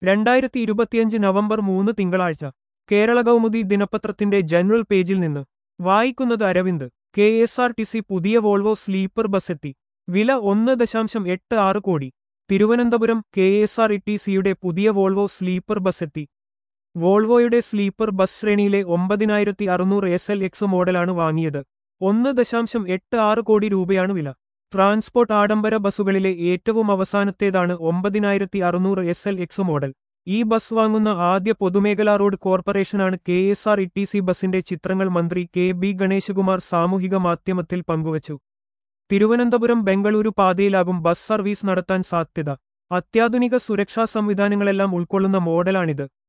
രണ്ടായിരത്തി ഇരുപത്തിയഞ്ച് നവംബർ മൂന്ന് തിങ്കളാഴ്ച കേരള കൗമുദി ദിനപത്രത്തിന്റെ ജനറൽ പേജിൽ നിന്ന് വായിക്കുന്നത് Aravind K S R T C പുതിയ വോൾവോ സ്ലീപ്പർ ബസ്സെത്തി വില ഒന്ന് ദശാംശം എട്ട് ആറ് കോടി Thiruvananthapuram K S R E T സിയുടെ പുതിയ വോൾവോ സ്ലീപ്പർ ബസ്സെത്തി വോൾവോയുടെ സ്ലീപ്പർ ബസ് ശ്രേണിയിലെ ഒമ്പതിനായിരത്തി അറുന്നൂറ് എസ് എൽ എക്സ് മോഡലാണ് വാങ്ങിയത് ഒന്ന് ദശാംശം എട്ട് ആറ് കോടി രൂപയാണ് വില ട്രാൻസ്പോർട്ട് ആഡംബര ബസ്സുകളിലെ ഏറ്റവും അവസാനത്തേതാണ് ഒമ്പതിനായിരത്തി അറുന്നൂറ് എസ് എൽ എക്സ് മോഡൽ ഈ ബസ് വാങ്ങുന്ന ആദ്യ പൊതുമേഖലാ റോഡ് കോർപ്പറേഷനാണ് K S R E T C ബസിന്റെ ചിത്രങ്ങൾ മന്ത്രി കെ ബി ഗണേശകുമാർ സാമൂഹിക മാധ്യമത്തിൽ പങ്കുവച്ചു തിരുവനന്തപുരം ബംഗളൂരു പാതയിലാകും ബസ് സർവീസ് നടത്താൻ സാധ്യത അത്യാധുനിക സുരക്ഷാ സംവിധാനങ്ങളെല്ലാം ഉൾക്കൊള്ളുന്ന മോഡലാണിത്